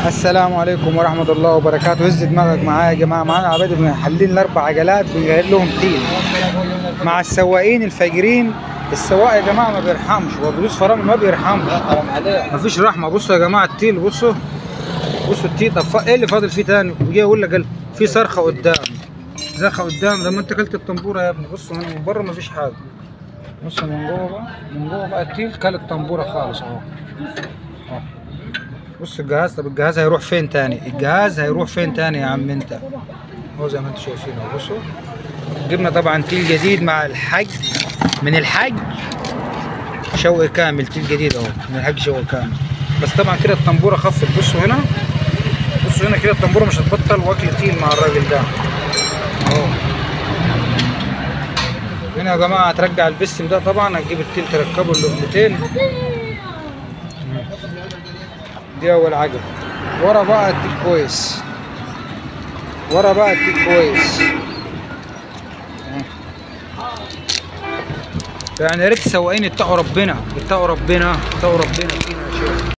السلام عليكم ورحمة الله وبركاته هز دماغك معايا يا جماعة معانا عبادة بن حلين الأربع عجلات بنغير لهم تيل مع السواقين الفاجرين السواق يا جماعة ما بيرحمش هو بيدوس فرامل ما بيرحمش حرام عليك مفيش رحمة بصوا يا جماعة التيل بصوا بصوا التيل طب ف- ايه اللي فاضل فيه تاني وجاي يقول لك قال في صرخة قدام صرخة قدام لما انت كلت الطنبورة يا ابني بصوا هنا من بره مفيش حاجة بصوا من جوه بقى من جوه بقى التيل كل الطنبورة خالص اهو اهو. بص الجهاز طب الجهاز هيروح فين تاني الجهاز هيروح فين تاني يا عم انت هو زي ما انتم شايفين اهو بصوا جبنا طبعا تيل جديد مع الحج من الحج شوق كامل تيل جديد اهو من الحج شوق كامل بس طبعا كده الطنبوره خفت بصوا هنا بصوا هنا كده الطنبوره مش هتبطل واكل تيل مع الراجل ده اهو هنا يا جماعه هترجع البسم ده طبعا هتجيب التيل تركبه اللقمتين دي اول عجل ورا بقى التيل كويس ورا بقى التيل كويس يعني يا ريت السواقين يتقوا ربنا يتقوا ربنا يتقوا ربنا فينا يا شيخ